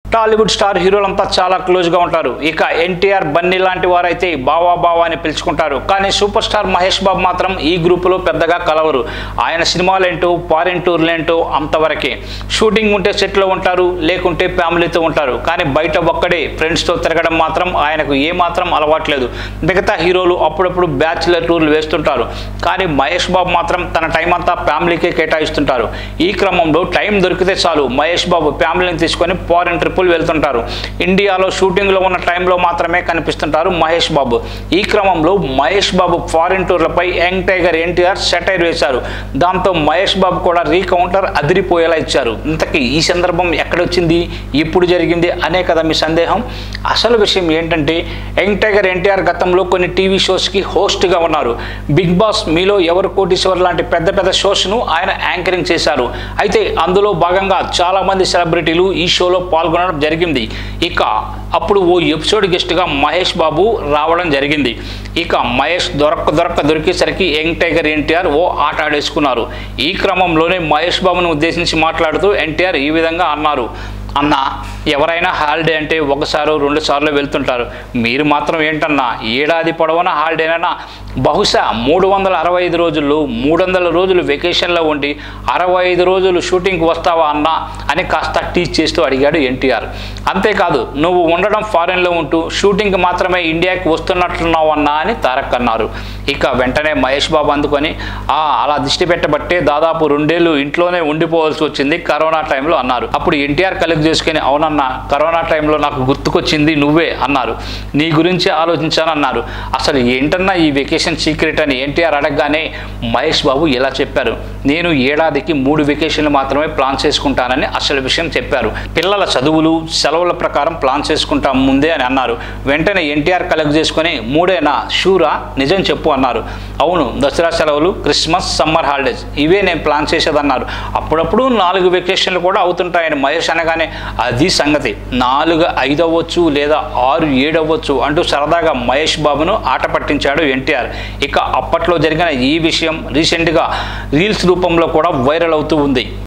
Tollywood star హీరోలంతా చాలా క్లోజ్గా ఉంటారు ఇక ఎన్టీఆర్ బన్నీ లాంటి వారైతే బావా బావా అని పిలుచుకుంటారు కానీ సూపర్ స్టార్ మహేష్ బాబు మాత్రం ఈ గ్రూపులో పెద్దగా కలవరు ఆయన సినిమాలేంటో ఫారిన్ టూర్లేంటో అంతవరకే షూటింగ్ ఉంటే సెట్లో ఉంటారు లేకుంటే ఫ్యామిలీతో ఉంటారు కానీ బయట ఒక్కడే ఫ్రెండ్స్తో తిరగడం మాత్రం ఆయనకు ఏమాత్రం అలవాట్లేదు మిగతా హీరోలు అప్పుడప్పుడు బ్యాచులర్ టూర్లు వేస్తుంటారు కానీ మహేష్ బాబు మాత్రం తన టైం అంతా ఫ్యామిలీకే కేటాయిస్తుంటారు ఈ క్రమంలో టైం దొరికితే చాలు మహేష్ బాబు ఫ్యామిలీని తీసుకొని ఫారిన్ ట్రిప్పులు వెళ్తుంటారు ఇండియాలో షూటింగ్లో ఉన్న టైంలో మాత్రమే కనిపిస్తుంటారు మహేష్ బాబు ఈ క్రమంలో మహేష్ బాబు ఫారిన్ టూర్లపై యంగ్ టైగర్ ఎన్టీఆర్ సెటైర్ వేశారు దాంతో మహేష్ బాబు కూడా రీకౌంటర్ అదిరిపోయేలా ఇచ్చారు ఇంతకీ ఈ సందర్భం ఎక్కడొచ్చింది ఎప్పుడు జరిగింది అనే కదా మీ సందేహం అసలు విషయం ఏంటంటే యంగ్ టైగర్ ఎన్టీఆర్ గతంలో కొన్ని టీవీ షోస్కి హోస్ట్గా ఉన్నారు బిగ్ బాస్ మీలో ఎవరు కోటీశ్వర్ లాంటి పెద్ద పెద్ద షోస్ను ఆయన యాంకరింగ్ చేశారు అయితే అందులో భాగంగా చాలామంది సెలబ్రిటీలు ఈ షోలో పాల్గొనడం జరిగింది ఇక అప్పుడు ఓ ఎపిసోడ్ గెస్ట్గా మహేష్ బాబు రావడం జరిగింది ఇక మహేష్ దొరక్క దొరక్క దొరికేసరికి యంగ్ టైగర్ ఎన్టీఆర్ ఓ ఆట ఆడేసుకున్నారు ఈ క్రమంలోనే మహేష్ బాబును ఉద్దేశించి మాట్లాడుతూ ఎన్టీఆర్ ఈ విధంగా అన్నారు అన్న ఎవరైనా హాలిడే అంటే ఒకసారి రెండు సార్లు వెళ్తుంటారు మీరు మాత్రం ఏంటన్నా ఏడాది పొడవునా హాలిడేనన్నా బహుశా మూడు వందల అరవై ఐదు రోజుల్లో మూడు వందల రోజులు వెకేషన్లో ఉండి అరవై ఐదు రోజులు షూటింగ్కి వస్తావా అన్నా అని కాస్త టీచ్ చేస్తూ అడిగాడు ఎన్టీఆర్ అంతేకాదు నువ్వు ఉండడం ఫారెన్లో ఉంటూ షూటింగ్కి మాత్రమే ఇండియాకి వస్తున్నట్లున్నావు అన్నా అని తారక్ అన్నారు ఇక వెంటనే మహేష్ బాబు అందుకొని ఆ అలా దిష్టి పెట్టబట్టే దాదాపు రెండేళ్ళు ఇంట్లోనే ఉండిపోవాల్సి వచ్చింది కరోనా టైంలో అన్నారు అప్పుడు ఎన్టీఆర్ కలెక్ట్ చేసుకుని అవునన్నా కరోనా టైంలో నాకు గుర్తుకొచ్చింది నువ్వే అన్నారు నీ గురించి ఆలోచించానన్నారు అసలు ఏంటన్నా ఈ వెకేషన్ సీక్రెట్ అని ఎన్టీఆర్ అడగగానే మహేష్ బాబు ఇలా చెప్పారు నేను ఏడాదికి మూడు వెకేషన్లు మాత్రమే ప్లాన్ చేసుకుంటానని అసలు విషయం చెప్పారు పిల్లల చదువులు సెలవుల ప్రకారం ప్లాన్ చేసుకుంటాం ముందే అని అన్నారు వెంటనే ఎన్టీఆర్ కలెక్ట్ చేసుకొని మూడేనా షూరా నిజం చెప్పు అన్నారు అవును దసరా సెలవులు క్రిస్మస్ సమ్మర్ హాలిడేస్ ఇవే నేను ప్లాన్ చేసేదన్నారు అప్పుడప్పుడు నాలుగు వెకేషన్లు కూడా అవుతుంటాయని మహేష్ అనగానే అది సంగతి నాలుగు ఐదు అవ్వచ్చు లేదా ఆరు ఏడు అవ్వచ్చు అంటూ సరదాగా మహేష్ బాబును ఆట పట్టించాడు ఎన్టీఆర్ ఇక అప్పట్లో జరిగిన ఈ విషయం రీసెంట్గా రీల్స్ రూపంలో కూడా వైరల్ అవుతూ ఉంది